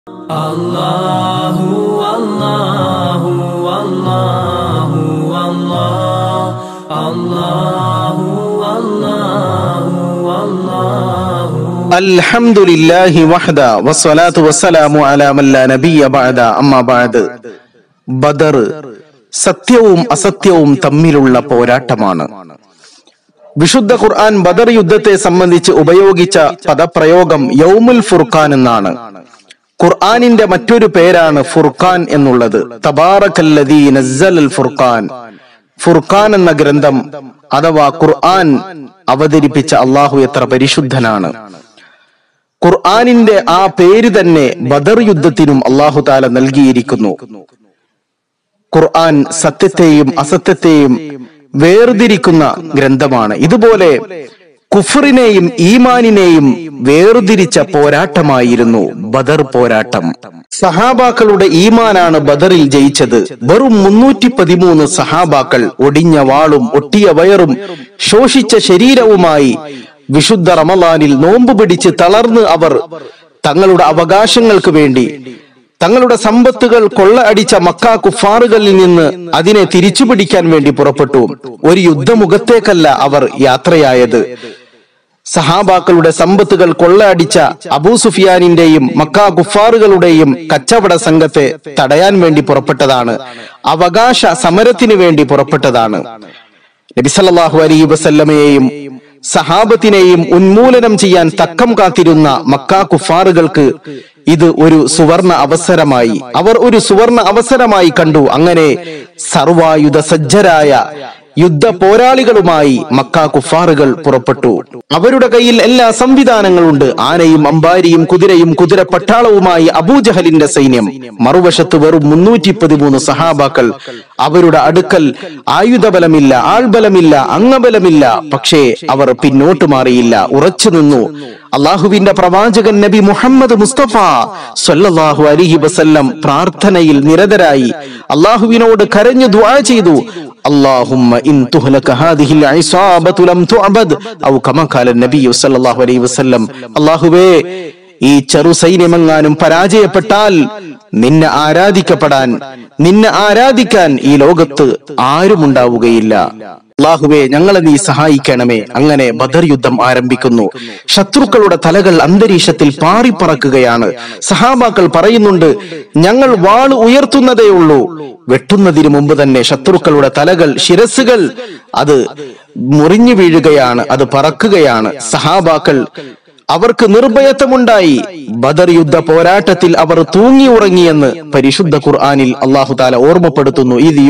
അല്ലാഹു അല്ലാഹു അല്ലാഹു അല്ലാഹ് അല്ലാഹു അല്ലാഹു അല്ലാഹു الحمد لله وحده والصلاة والسلام على من لا نبي بعد أما بعد ബദർ സത്യവും അസത്യവും തമ്മിലുള്ള പോരാട്ടമാണ് വിശുദ്ധ ഖുർആൻ ബദർ യുദ്ധത്തെ സംബന്ധിച്ച് ഉപയോഗിച്ച പദപ്രയോഗം യൗമുൽ ഫുർഖാൻ എന്നാണ് ഖുർആനിന്റെ മറ്റൊരു പേരാണ് ഫുർഖാൻ എന്നുള്ളത് തബാറക്കല്ലദീ നസ്സലൽ ഫുർഖാൻ ഫുർഖാൻ എന്ന ഗ്രന്ഥം അഥവാ ഖുർആൻ അവതരിപ്പിച്ച അള്ളാഹു എത്ര പരിശുദ്ധനാണ് ഖുർആനിന്റെ ആ പേര് തന്നെ ബദർ യുദ്ധത്തിനും അള്ളാഹു താല നൽകിയിരിക്കുന്നു ഖുർആൻ സത്യത്തെയും അസത്യത്തെയും വേർതിരിക്കുന്ന ഗ്രന്ഥമാണ് ഇതുപോലെ കുഫറിനെയും ഈമാനിനെയും വേർതിരിച്ച പോരാട്ടമായിരുന്നു ബദർ പോരാട്ടം സഹാബാക്കളുടെ ഈമാനാണ് ബദറിൽ ജയിച്ചത് വെറും മുന്നൂറ്റി പതിമൂന്ന് സഹാബാക്കൾ ഒടിഞ്ഞ വാളും ഒട്ടിയ വയറും ശോഷിച്ച ശരീരവുമായി വിശുദ്ധ റമലാനിൽ നോമ്പ് പിടിച്ച് തളർന്ന് അവർ തങ്ങളുടെ അവകാശങ്ങൾക്ക് വേണ്ടി തങ്ങളുടെ സമ്പത്തുകൾ കൊള്ള അടിച്ച മക്ക കുഫാറുകളിൽ നിന്ന് അതിനെ തിരിച്ചു പിടിക്കാൻ വേണ്ടി പുറപ്പെട്ടു ഒരു യുദ്ധമുഖത്തേക്കല്ല അവർ യാത്രയായത് സഹാബാക്കളുടെ സമ്പത്തുകൾ കൊള്ളയടിച്ച അബൂ സുഫിയാനിന്റെയും മക്ക കുഫാറുകളുടെയും കച്ചവട സംഘത്തെ തടയാൻ വേണ്ടി പുറപ്പെട്ടതാണ് അവകാശ സമരത്തിന് വേണ്ടി പുറപ്പെട്ടതാണ് നബിസല്ലാഹു അലൈ വസല്ലമയെയും സഹാബത്തിനെയും ഉന്മൂലനം ചെയ്യാൻ തക്കം കാത്തിരുന്ന മക്ക കുഫാറുകൾക്ക് ഇത് ഒരു സുവർണ അവസരമായി അവർ ഒരു സുവർണ അവസരമായി കണ്ടു അങ്ങനെ സർവായുധ സജ്ജരായ യുദ്ധ പോരാളികളുമായി മക്ക കുഫാറുകൾ പുറപ്പെട്ടു അവരുടെ കയ്യിൽ എല്ലാ സംവിധാനങ്ങളുണ്ട് ആനയും അമ്പാരിയും കുതിരയും കുതിര പട്ടാളവുമായി അബൂജഹലിന്റെ സൈന്യം മറുവശത്ത് വെറും മുന്നൂറ്റി പതിമൂന്ന് സഹാബാക്കൾ അവരുടെ അടുക്കൽ ആയുധബലമില്ല ആൾബലമില്ല അംഗബലമില്ല പക്ഷേ അവർ പിന്നോട്ട് മാറിയില്ല ഉറച്ചു നിന്നു അള്ളാഹുവിന്റെ പ്രവാചകൻ നബി മുഹമ്മദ് മുസ്തഫ സല്ലല്ലാഹു അലിഹി വസല്ലം പ്രാർത്ഥനയിൽ നിരതരായി അള്ളാഹുവിനോട് കരഞ്ഞു ദുആ ചെയ്തു اللهم إن تهلك هذه العصابة لم تعبد أو كما قال النبي صلى الله عليه وسلم അള്ളാഹുവേ ഈ ചെറു സൈന്യമെങ്ങാനും പരാജയപ്പെട്ടാൽ നിന്നെ ആരാധിക്കപ്പെടാൻ നിന്നെ ആരാധിക്കാൻ ഈ ലോകത്ത് ആരുമുണ്ടാവുകയില്ല അള്ളാഹുവെ ഞങ്ങളെ നീ സഹായിക്കണമേ അങ്ങനെ ബദർ യുദ്ധം ആരംഭിക്കുന്നു ശത്രുക്കളുടെ തലകൾ അന്തരീക്ഷത്തിൽ പാറിപ്പറക്കുകയാണ് സഹാബാക്കൾ പറയുന്നുണ്ട് ഞങ്ങൾ വാള് ഉയർത്തുന്നതേ ഉള്ളൂ വെട്ടുന്നതിന് മുമ്പ് തന്നെ ശത്രുക്കളുടെ തലകൾ ശിരസുകൾ അത് മുറിഞ്ഞു വീഴുകയാണ് അത് പറക്കുകയാണ് സഹാബാക്കൾ അവർക്ക് നിർഭയത്വമുണ്ടായി ബദർ യുദ്ധ പോരാട്ടത്തിൽ അവർ തൂങ്ങി ഉറങ്ങിയെന്ന് പരിശുദ്ധ ഖുർആനിൽ അള്ളാഹു താല ഓർമ്മപ്പെടുത്തുന്നു ഇത്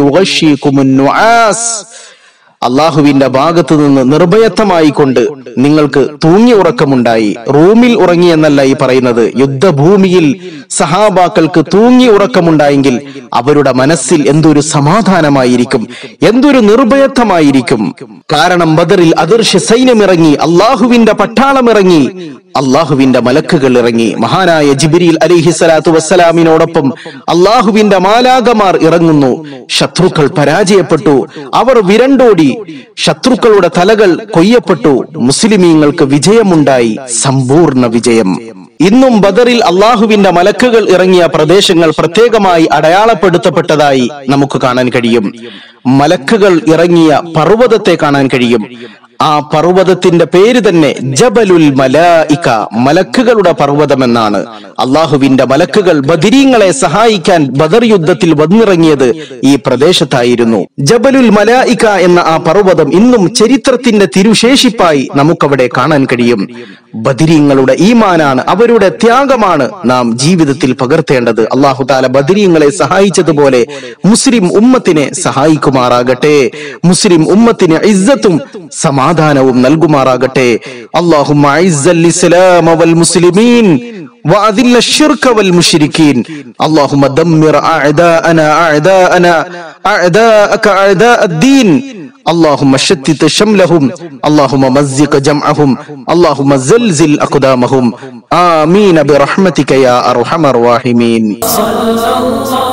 അള്ളാഹുവിന്റെ ഭാഗത്ത് നിന്ന് നിർഭയത്വമായി കൊണ്ട് നിങ്ങൾക്ക് തൂങ്ങി ഉറക്കമുണ്ടായി റൂമിൽ ഉറങ്ങി എന്നല്ല ഈ പറയുന്നത് യുദ്ധഭൂമിയിൽ സഹാബാക്കൾക്ക് തൂങ്ങി ഉറക്കമുണ്ടായെങ്കിൽ അവരുടെ മനസ്സിൽ എന്തൊരു സമാധാനമായിരിക്കും എന്തൊരു നിർഭയത്വമായിരിക്കും കാരണം ബദറിൽ അദൃശ്യ സൈന്യം ഇറങ്ങി അള്ളാഹുവിന്റെ പട്ടാളം ഇറങ്ങി അള്ളാഹുവിന്റെ മലക്കുകൾ ഇറങ്ങി മഹാനായ ജിബിരിൽ അലിഹി സ്വലാത്തു വസ്സലാമിനോടൊപ്പം അള്ളാഹുവിന്റെ മാലാകമാർ ഇറങ്ങുന്നു ശത്രുക്കൾ പരാജയപ്പെട്ടു അവർ വിരണ്ടോടി ശത്രുക്കളുടെ തലകൾ കൊയ്യപ്പെട്ടു മുസ്ലിമീങ്ങൾക്ക് വിജയമുണ്ടായി സമ്പൂർണ്ണ വിജയം ഇന്നും ബദറിൽ അള്ളാഹുവിന്റെ മലക്കുകൾ ഇറങ്ങിയ പ്രദേശങ്ങൾ പ്രത്യേകമായി അടയാളപ്പെടുത്തപ്പെട്ടതായി നമുക്ക് കാണാൻ കഴിയും മലക്കുകൾ ഇറങ്ങിയ പർവ്വതത്തെ കാണാൻ കഴിയും ആ പർവ്വതത്തിന്റെ പേര് തന്നെ ജബലുൽ മലായിക മലക്കുകളുടെ പർവ്വതം എന്നാണ് അള്ളാഹുവിന്റെ മലക്കുകൾ ബദിരീങ്ങളെ സഹായിക്കാൻ ബദർ യുദ്ധത്തിൽ വന്നിറങ്ങിയത് ഈ പ്രദേശത്തായിരുന്നു ജബലുൽ മലായിക എന്ന ആ പർവ്വതം ഇന്നും ചരിത്രത്തിന്റെ തിരുശേഷിപ്പായി നമുക്കവിടെ കാണാൻ കഴിയും ബദിരീങ്ങളുടെ ഈമാനാണ് അവരുടെ ത്യാഗമാണ് നാം ജീവിതത്തിൽ പകർത്തേണ്ടത് അള്ളാഹു താല ബദിരീങ്ങളെ സഹായിച്ചതുപോലെ മുസ്ലിം ഉമ്മത്തിനെ സഹായിക്കുമാറാകട്ടെ മുസ്ലിം ഉമ്മത്തിന് ഇസ്സത്തും സമാധാനവും നൽകുമാറാകട്ടെ അള്ളാഹുമ്മ ഇസ്സൽ ഇസ്ലാമ വൽ മുസ്ലിമീൻ وأذل الشرك والمشركين اللهم دمر أعداءنا أعداءنا أعداءك أعداء الدين اللهم شتت شملهم اللهم مزق جمعهم اللهم زلزل أقدامهم آمين برحمتك يا أرحم الراحمين صلى الله